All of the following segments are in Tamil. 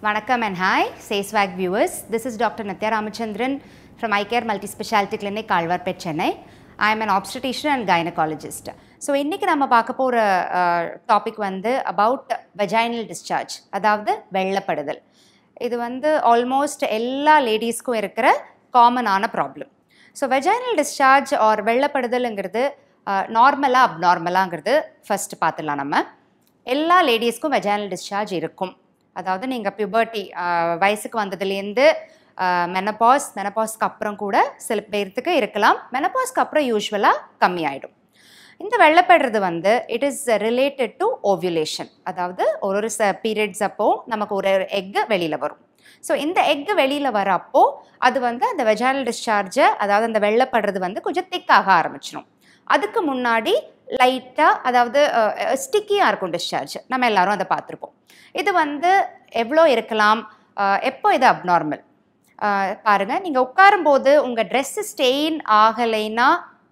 Vanakkam and hi, SACEWAG viewers. This is Dr. Nitya Ramachandran from iCare Multispeciality Clinic, Kalvarpet, Chennai. I am an obstetrician and gynecologist. So இன்றைக்கி நம்ம பார்க்க போகிற டாபிக் வந்து அபவுட் வெஜைனல் டிஸ்சார்ஜ் அதாவது வெள்ளப்படுதல் இது வந்து ஆல்மோஸ்ட் எல்லா லேடிஸ்க்கும் இருக்கிற காமனான problem so vaginal discharge or வெள்ளப்படுதலுங்கிறது நார்மலாக அப்நார்மலாங்கிறது ஃபஸ்ட்டு பார்த்துடலாம் நம்ம எல்லா லேடிஸ்க்கும் வெஜைனல் டிஸ்சார்ஜ் இருக்கும் அதாவது நீங்கள் பியூபர்ட்டி வயசுக்கு வந்ததுலேருந்து மெனபாஸ் மெனபாஸ்க்கு அப்புறம் கூட சில பேர்த்துக்கு இருக்கலாம் மெனபாஸ்க்கு அப்புறம் யூஸ்வலாக கம்மியாயிடும் இந்த வெள்ளப்படுறது வந்து it is related to ovulation அதாவது ஒரு ஒரு ச பீரியட்ஸ் அப்போ நமக்கு ஒரு எக்கு வெளியில் வரும் ஸோ இந்த எக்கு வெளியில் வரப்போ அது வந்து அந்த வெஜானல் டிஸ்சார்ஜை அதாவது அந்த வெள்ளப்படுறது வந்து கொஞ்சம் திக்காக ஆரம்பிச்சிடும் அதுக்கு முன்னாடி லைட்டாக அதாவது ஸ்டிக்கியாக இருக்கும் டிஸ்சார்ஜ் நம்ம எல்லாரும் அதை பார்த்துருப்போம் இது வந்து எவ்வளோ இருக்கலாம் எப்போ இது அப்நார்மல் பாருங்கள் நீங்கள் உட்காரும்போது உங்கள் ட்ரெஸ்ஸு ஸ்டெயின் ஆகலைன்னா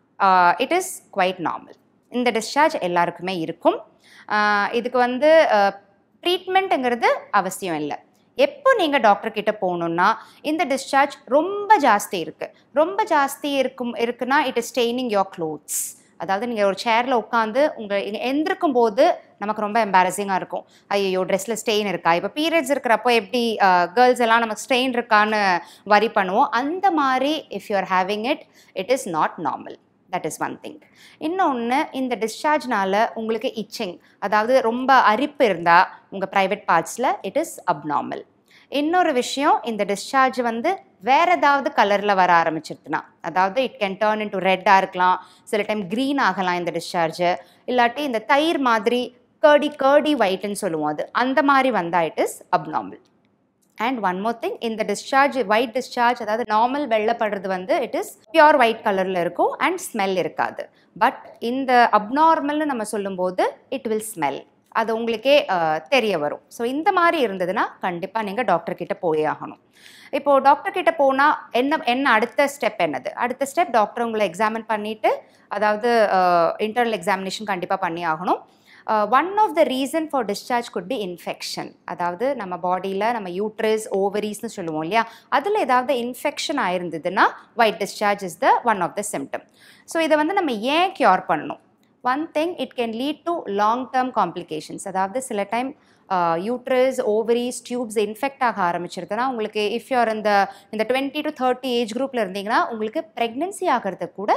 இட் இஸ் குவைட் நார்மல் இந்த டிஸ்சார்ஜ் எல்லாருக்குமே இருக்கும் இதுக்கு வந்து ட்ரீட்மெண்ட்டுங்கிறது அவசியம் இல்லை எப்போ நீங்கள் டாக்டர் கிட்ட போகணுன்னா இந்த டிஸ்சார்ஜ் ரொம்ப ஜாஸ்தி இருக்குது ரொம்ப ஜாஸ்தி இருக்கும் இருக்குன்னா it is staining your clothes அதாவது நீங்கள் ஒரு சேரில் உட்காந்து உங்கள் எந்திருக்கும் போது நமக்கு ரொம்ப எம்பாரசிங்காக இருக்கும் ஐயோ ட்ரெஸ்ஸில் ஸ்டெயின் இருக்கா இப்போ பீரியட்ஸ் இருக்கிறப்போ எப்படி கேர்ள்ஸ் எல்லாம் நமக்கு ஸ்டெயின் இருக்கான்னு வரி பண்ணுவோம் அந்த மாதிரி if you are having it it is not normal that is one thing இன்னொன்று இந்த டிஸ்சார்ஜ்னால உங்களுக்கு இச்சிங் அதாவது ரொம்ப அரிப்பு இருந்தால் உங்கள் ப்ரைவேட் பார்ட்ஸில் இட் இஸ் அப்நார்மல் இன்னொரு விஷயம் இந்த டிஸ்சார்ஜ் வந்து வேறு ஏதாவது கலரில் வர ஆரம்பிச்சிருதுனா அதாவது it can turn into ரெட்டாக இருக்கலாம் சில டைம் க்ரீன் ஆகலாம் இந்த டிஸ்சார்ஜு இல்லாட்டி இந்த தயிர் மாதிரி கேர்டி கேர்டி ஒயிட்னு சொல்லுவோம் அது அந்த மாதிரி வந்தால் it is abnormal and one more thing இந்த டிஸ்சார்ஜ் ஒயிட் டிஸ்சார்ஜ் அதாவது நார்மல் வெள்ளப்படுறது வந்து இட் இஸ் பியோர் ஒயிட் கலரில் இருக்கும் அண்ட் ஸ்மெல் இருக்காது பட் இந்த அப்நார்மல்னு நம்ம சொல்லும்போது இட் வில் ஸ்மெல் அது உங்களுக்கே தெரிய வரும் ஸோ இந்த மாதிரி இருந்ததுன்னா கண்டிப்பாக நீங்கள் டாக்டர் கிட்ட போயே ஆகணும் இப்போது டாக்டர் கிட்ட போனால் என்ன என்ன அடுத்த ஸ்டெப் என்னது அடுத்த ஸ்டெப் டாக்டர் உங்களை எக்ஸாமின் பண்ணிவிட்டு அதாவது இன்டர்னல் எக்ஸாமினேஷன் கண்டிப்பாக பண்ணி ஆகணும் one of the reason for discharge could be infection அதாவது நம்ம பாடியில் நம்ம யூட்ரஸ் ஓவரீஸ்னு சொல்லுவோம் இல்லையா அதில் ஏதாவது இன்ஃபெக்ஷன் ஆயிருந்ததுன்னா white discharge is the one of the symptom so இதை வந்து நம்ம ஏன் க்யூர் பண்ணணும் one thing it can lead to long term complications அதாவது சில time uterus ovaries tubes infect ஆக ஆரம்பிச்சிருதுன்னா உங்களுக்கு இஃப் யூஆர் இந்த இந்த டுவெண்ட்டி டு தேர்ட்டி ஏஜ் குரூப்பில் இருந்தீங்கன்னா உங்களுக்கு ப்ரெக்னென்சி ஆகிறதுக்கு கூட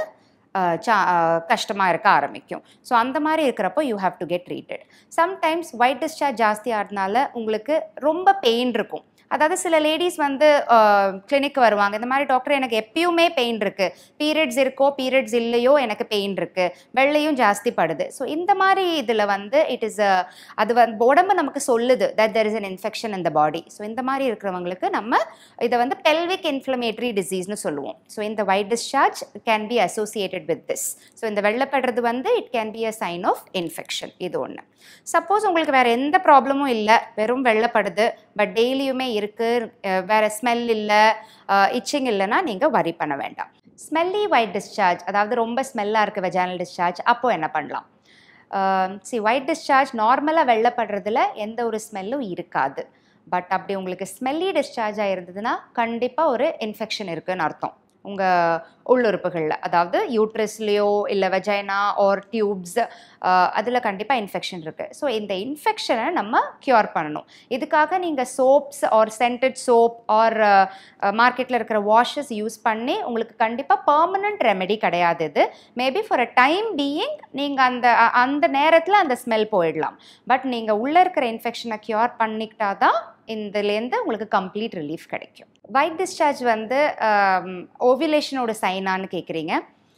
சா கஷ்டமாக இருக்க ஆரம்பிக்கும் ஸோ அந்த மாதிரி இருக்கிறப்போ you have to get treated sometimes white discharge ஜாஸ்தி ஆகிறதுனால உங்களுக்கு ரொம்ப பெயின் இருக்கும் அதாவது சில லேடிஸ் வந்து கிளினிக் வருவாங்க இந்த மாதிரி டாக்டர் எனக்கு எப்பயுமே பெயின் இருக்குது பீரியட்ஸ் இருக்கோ பீரியட்ஸ் இல்லையோ எனக்கு பெயின் இருக்குது வெள்ளையும் ஜாஸ்தி படுது ஸோ இந்த மாதிரி இதில் வந்து இட் இஸ் அது வந்து உடம்பு நமக்கு சொல்லுது that there is an infection இந்த பாடி ஸோ இந்த மாதிரி இருக்கிறவங்களுக்கு நம்ம இதை வந்து பெல்விக் இன்ஃப்ளமேட்டரி டிசீஸ்னு சொல்லுவோம் ஸோ இந்த white discharge can be associated with this so இந்த வெள்ளப்படுறது வந்து it can be a sign of infection இது ஒன்று சப்போஸ் உங்களுக்கு வேறு எந்த ப்ராப்ளமும் இல்லை வெறும் வெள்ளப்படுது பட் டெய்லியுமே இருக்குது வேறு ஸ்மெல் இல்லை இச்சிங் இல்லைன்னா நீங்கள் வரி பண்ண வேண்டாம் ஸ்மெல்லி ஒயிட் டிஸ்சார்ஜ் அதாவது ரொம்ப ஸ்மெல்லாக இருக்குது வெஜானல் டிஸ்சார்ஜ் அப்போது என்ன பண்ணலாம் சி ஒயிட் டிஸ்சார்ஜ் நார்மலாக வெள்ளப்படுறதுல எந்த ஒரு ஸ்மெல்லும் இருக்காது பட் அப்படி உங்களுக்கு ஸ்மெல்லி டிஸ்சார்ஜ் ஆகிருந்ததுன்னா கண்டிப்பாக ஒரு இன்ஃபெக்ஷன் இருக்குதுன்னு அர்த்தம் உங்கள் உள்ளுறுப்புகளில் அதாவது யூட்ரஸ்லேயோ இல்லை வெஜைனா ஆர் டியூப்ஸ் அதில் கண்டிப்பாக இன்ஃபெக்ஷன் இருக்குது ஸோ இந்த இன்ஃபெக்ஷனை நம்ம க்யூர் பண்ணணும் இதுக்காக நீங்கள் soaps or scented soap or மார்க்கெட்டில் இருக்கிற வாஷஸ் யூஸ் பண்ணி உங்களுக்கு கண்டிப்பாக பர்மனண்ட் ரெமெடி கிடையாது இது maybe for a time being நீங்கள் அந்த அந்த நேரத்தில் அந்த ஸ்மெல் போயிடலாம் பட் நீங்கள் உள்ளே இருக்கிற இன்ஃபெக்ஷனை க்யூர் பண்ணிக்கிட்டா தான் இதுலேருந்து உங்களுக்கு கம்ப்ளீட் ரிலீஃப் கிடைக்கும் ஒயிட் டிஸ்சார்ஜ் வந்து ஓவிலேஷனோட சைனான்னு கேட்குறீங்க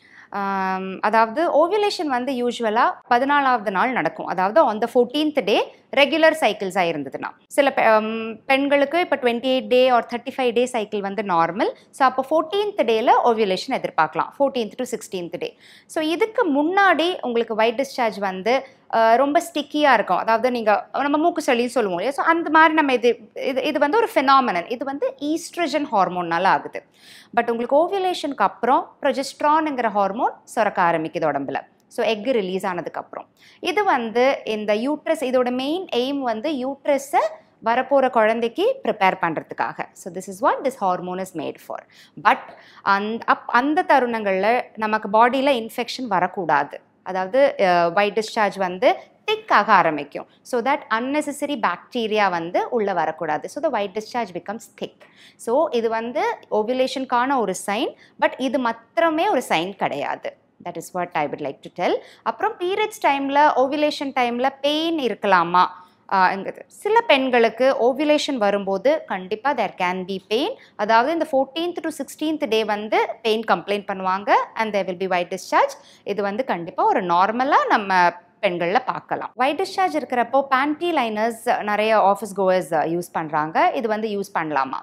அதாவது ஓவியுலேஷன் வந்து யூஸ்வலாக பதினாலாவது நாள் நடக்கும் அதாவது on the fourteenth day regular சைக்கிள்ஸாக இருந்ததுன்னா சில பெண்களுக்கு இப்போ twenty eight day or thirty five day cycle வந்து நார்மல் ஸோ அப்போ ஃபோர்டீன்த் டேயில் ஓவியுலேஷன் எதிர்பார்க்கலாம் fourteenth to sixteenth day so இதுக்கு முன்னாடி உங்களுக்கு ஒயிட் டிஸ்சார்ஜ் வந்து ரொம்ப ஸ்டிக்கியாக இருக்கும் அதாவது நீங்கள் நம்ம மூக்கு சளின்னு சொல்லுவோம் இல்லையா ஸோ அந்த மாதிரி நம்ம இது இது இது வந்து ஒரு ஃபினாமினன் இது வந்து ஈஸ்ட்ரஜன் ஹார்மோன்னால ஆகுது பட் உங்களுக்கு ஓவியுலேஷனுக்கு அப்புறம் ப்ரொஜெஸ்ட்ரானுங்கிற ஹார்மோன் சுரக்க ஆரம்பிக்குது உடம்புல ஸோ எக் ரிலீஸ் ஆனதுக்கப்புறம் இது வந்து இந்த யூட்ரஸ் இதோட மெயின் எய்ம் வந்து யூட்ரஸை வரப்போகிற குழந்தைக்கு ப்ரிப்பேர் பண்ணுறதுக்காக so this is what this hormone is made for but அந் அப் அந்த தருணங்களில் நமக்கு பாடியில் இன்ஃபெக்ஷன் வரக்கூடாது அதாவது ஒயிட் டிஸ்சார்ஜ் வந்து திக் ஆக ஆரம்பிக்கும் ஸோ தட் unnecessary பாக்டீரியா வந்து உள்ளே வரக்கூடாது so the white discharge becomes thick so இது வந்து ஓவிலேஷனுக்கான ஒரு சைன் பட் இது மாத்திரமே ஒரு சைன் கிடையாது that is what I would like to tell அப்புறம் பீரியட்ஸ் டைமில் ஓவிலேஷன் டைமில் பெயின் இருக்கலாமா ஆஹ்ங்கிறது சில பெண்களுக்கு ஓவிலேஷன் வரும்போது கண்டிப்பாக தேர் கேன் பி பெயின் அதாவது இந்த ஃபோர்டீன்த் டு சிக்ஸ்டீன்த் டே வந்து பெயின் கம்ப்ளைண்ட் பண்ணுவாங்க and there will be white discharge இது வந்து கண்டிப்பாக ஒரு நார்மலாக நம்ம பெண்களில் பார்க்கலாம் ஒயிட் டிஸ்சார்ஜ் இருக்கிறப்போ பேண்டி லைனர்ஸ் நிறைய ஆஃபீஸ் கோவர்ஸ் யூஸ் பண்ணுறாங்க இது வந்து யூஸ் பண்ணலாமா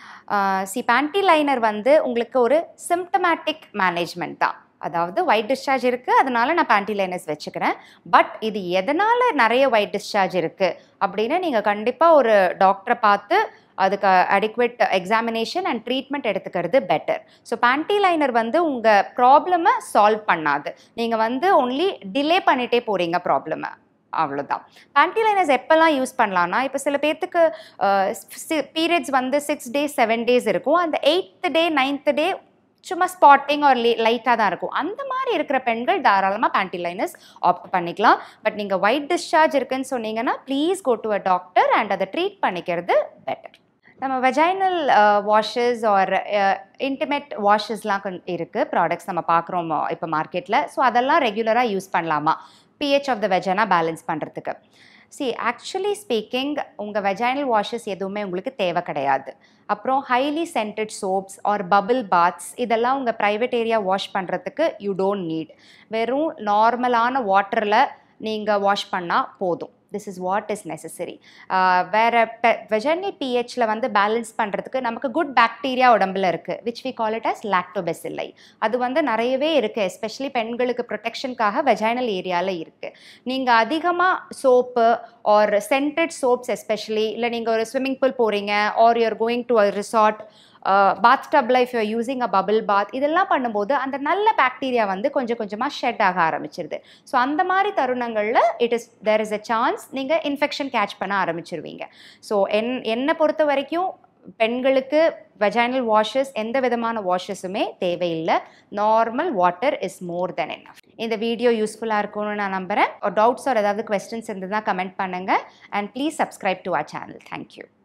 சி பேண்டி லைனர் வந்து உங்களுக்கு ஒரு சிம்டமேட்டிக் மேனேஜ்மெண்ட் தான் அதாவது ஒயிட் டிஸ்சார்ஜ் இருக்குது அதனால நான் பேண்டி லைனர்ஸ் வச்சுக்கிறேன் பட் இது எதனால் நிறைய ஒயிட் டிஸ்சார்ஜ் இருக்குது அப்படின்னு நீங்கள் கண்டிப்பாக ஒரு டாக்டரை பார்த்து அதுக்கு அடிக்குவேட் எக்ஸாமினேஷன் அண்ட் ட்ரீட்மெண்ட் எடுத்துக்கிறது பெட்டர் ஸோ பேண்டி லைனர் வந்து உங்கள் ப்ராப்ளமை சால்வ் பண்ணாது நீங்கள் வந்து ஒன்லி டிலே பண்ணிகிட்டே போகிறீங்க ப்ராப்ளமை அவ்வளோதான் பேண்டி லைனர்ஸ் எப்போல்லாம் யூஸ் பண்ணலான்னா இப்போ சில பேர்த்துக்கு பீரியட்ஸ் வந்து சிக்ஸ் டேஸ் செவன் டேஸ் இருக்கும் அந்த எயித்து டே நைன்த்து டே சும்மா ஸ்பாட்டிங் ஒரு லைட்டாக தான் இருக்கும் அந்த மாதிரி இருக்கிற பெண்கள் தாராளமாக பேண்டி லைனர்ஸ் ஆப்ட் பண்ணிக்கலாம் பட் நீங்கள் ஒயிட் டிஸ்சார்ஜ் இருக்குன்னு சொன்னீங்கன்னா please go to a doctor and அதை ட்ரீட் பண்ணிக்கிறது பெட்டர் நம்ம வெஜைனல் வாஷஸ் ஆர் இன்டிமேட் வாஷஸ்லாம் இருக்குது ப்ராடக்ட்ஸ் நம்ம பார்க்குறோம் இப்போ மார்க்கெட்டில் ஸோ அதெல்லாம் ரெகுலராக யூஸ் பண்ணலாமா pH of the vagina balance பண்ணுறதுக்கு சி ஆக்சுவலி ஸ்பீக்கிங் உங்கள் வெஜைனல் வாஷஸ் எதுவுமே உங்களுக்கு தேவை கிடையாது அப்புறம் highly scented soaps or bubble baths இதெல்லாம் உங்கள் ப்ரைவேட் ஏரியா வாஷ் பண்ணுறதுக்கு யூ டோன்ட் நீட் வெறும் நார்மலான வாட்டரில் நீங்கள் வாஷ் பண்ணால் போதும் this is what is necessary வேறு வெஜனல் பிஹெச்சில் வந்து பேலன்ஸ் பண்ணுறதுக்கு நமக்கு குட் பாக்டீரியா உடம்புல இருக்குது which we call it as lactobacilli அது வந்து நிறையவே இருக்குது எஸ்பெஷலி பெண்களுக்கு ப்ரொடெக்ஷனுக்காக வெஜைனல் ஏரியாவில் இருக்குது நீங்கள் அதிகமாக soap or scented soaps especially இல்லை நீங்கள் ஒரு ஸ்விம்மிங் பூல் போகிறீங்க or you're going to a resort bath டப்பில் if you using a bubble bath இதெல்லாம் பண்ணும்போது அந்த நல்ல பாக்டீரியா வந்து கொஞ்சம் கொஞ்சமாக ஷெட் ஆக ஆரம்பிச்சிருது ஸோ அந்த மாதிரி தருணங்களில் it is there is a chance நீங்கள் இன்ஃபெக்ஷன் கேட்ச் பண்ண ஆரம்பிச்சிருவீங்க ஸோ என் என்னை பொறுத்த வரைக்கும் பெண்களுக்கு வெஜைனல் வாஷஸ் எந்த விதமான வாஷஸுமே தேவையில்லை normal water is more then என்ன இந்த வீடியோ யூஸ்ஃபுல்லாக இருக்கும்னு நான் நம்புகிறேன் டவுட்ஸ் ஆர் ஏதாவது கொஸ்டின்ஸ் இருந்ததுன்னா கமெண்ட் பண்ணுங்கள் and please subscribe to our channel thank you